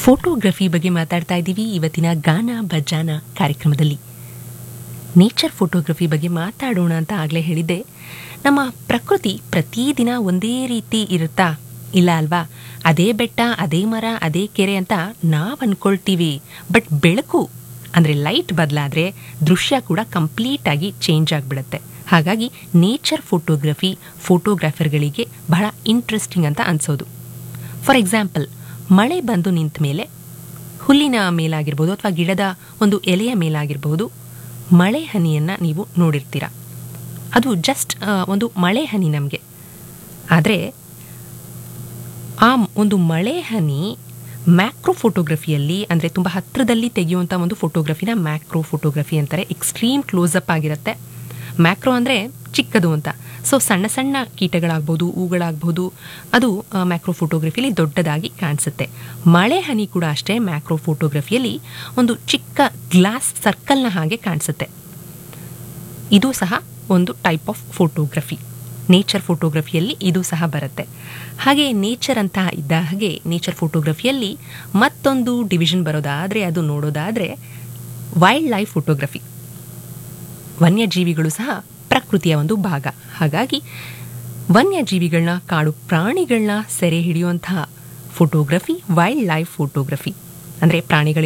photography ಬಗ್ಗೆ ಮಾತಾಡ್ತಾ ಇದ್ದೀವಿ ಇವತ್ತಿನ ಗಾನ ಬಜಾನ ಕಾರ್ಯಕ್ರಮದಲ್ಲಿ ನೇಚರ್ ಫೋಟೋಗ್ರಫಿ ಬಗ್ಗೆ ಮಾತಾಡೋಣ ಅಂತ ಆಗಲೇ ಹೇಳಿದ್ದೆ ನಮ್ಮ ಪ್ರಕೃತಿ ಪ್ರತಿದಿನ ಒಂದೇ ರೀತಿ ಇರುತ್ತಾ ಇಲ್ಲ ಅಲ್ವಾ ಅದೇ ಬೆಟ್ಟ ಅದೇ ಮರ ಅದೇ ಕೆರೆ ಅಂತ ನಾವು ಅನ್ಕೊಳ್ತೀವಿ ಬಟ್ ಬೆಳಕು ಅಂದರೆ ಲೈಟ್ ಬದಲಾದರೆ ದೃಶ್ಯ ಕೂಡ ಕಂಪ್ಲೀಟಾಗಿ ಚೇಂಜ್ ಆಗಿಬಿಡುತ್ತೆ ಹಾಗಾಗಿ ನೇಚರ್ ಫೋಟೋಗ್ರಫಿ ಫೋಟೋಗ್ರಾಫರ್ಗಳಿಗೆ ಬಹಳ ಇಂಟ್ರೆಸ್ಟಿಂಗ್ ಅಂತ ಅನಿಸೋದು ಫಾರ್ ಎಕ್ಸಾಂಪಲ್ ಮಳೆ ಬಂದು ನಿಂತ ಮೇಲೆ ಹುಲ್ಲಿನ ಮೇಲಾಗಿರ್ಬೋದು ಅಥವಾ ಗಿಡದ ಒಂದು ಎಲೆಯ ಮೇಲಾಗಿರ್ಬೋದು ಮಳೆ ಹನಿಯನ್ನು ನೀವು ನೋಡಿರ್ತೀರ ಅದು ಜಸ್ಟ್ ಒಂದು ಮಳೆ ಹನಿ ನಮಗೆ ಆದರೆ ಆ ಒಂದು ಮಳೆ ಹನಿ ಮ್ಯಾಕ್ರೋ ಫೋಟೋಗ್ರಫಿಯಲ್ಲಿ ಅಂದರೆ ತುಂಬ ಹತ್ತಿರದಲ್ಲಿ ತೆಗೆಯುವಂಥ ಒಂದು ಫೋಟೋಗ್ರಫಿನ ಮ್ಯಾಕ್ರೋ ಫೋಟೋಗ್ರಫಿ ಅಂತಾರೆ ಎಕ್ಸ್ಟ್ರೀಮ್ ಕ್ಲೋಸಪ್ ಆಗಿರುತ್ತೆ ಮ್ಯಾಕ್ರೋ ಅಂದರೆ ಚಿಕ್ಕದು ಅಂತ ಸೊ ಸಣ್ಣ ಸಣ್ಣ ಕೀಟಗಳಾಗ್ಬೋದು ಹೂಗಳಾಗ್ಬೋದು ಅದು ಮ್ಯಾಕ್ರೋ ಫೋಟೋಗ್ರಫಿಯಲ್ಲಿ ದೊಡ್ಡದಾಗಿ ಕಾಣಿಸುತ್ತೆ ಮಳೆ ಹನಿ ಕೂಡ ಅಷ್ಟೇ ಮ್ಯಾಕ್ರೋ ಫೋಟೋಗ್ರಫಿಯಲ್ಲಿ ಒಂದು ಚಿಕ್ಕ ಗ್ಲಾಸ್ ಸರ್ಕಲ್ನ ಹಾಗೆ ಕಾಣಿಸುತ್ತೆ ಇದು ಸಹ ಒಂದು ಟೈಪ್ ಆಫ್ ಫೋಟೋಗ್ರಫಿ ನೇಚರ್ ಫೋಟೋಗ್ರಫಿಯಲ್ಲಿ ಇದು ಸಹ ಬರುತ್ತೆ ಹಾಗೆ ನೇಚರ್ ಅಂತ ಇದ್ದ ಹಾಗೆ ನೇಚರ್ ಫೋಟೋಗ್ರಫಿಯಲ್ಲಿ ಮತ್ತೊಂದು ಡಿವಿಷನ್ ಬರೋದಾದರೆ ಅದು ನೋಡೋದಾದರೆ ವೈಲ್ಡ್ ಲೈಫ್ ಫೋಟೋಗ್ರಫಿ ವನ್ಯಜೀವಿಗಳು ಸಹ ಪ್ರಕೃತಿಯ ಒಂದು ಭಾಗ ಹಾಗಾಗಿ ವನ್ಯಜೀವಿಗಳನ್ನ ಕಾಡು ಪ್ರಾಣಿಗಳನ್ನ ಸೆರೆ ಹಿಡಿಯುವಂತಹ ಫೋಟೋಗ್ರಫಿ ವೈಲ್ಡ್ ಲೈಫ್ ಫೋಟೋಗ್ರಫಿ ಅಂದರೆ ಪ್ರಾಣಿಗಳ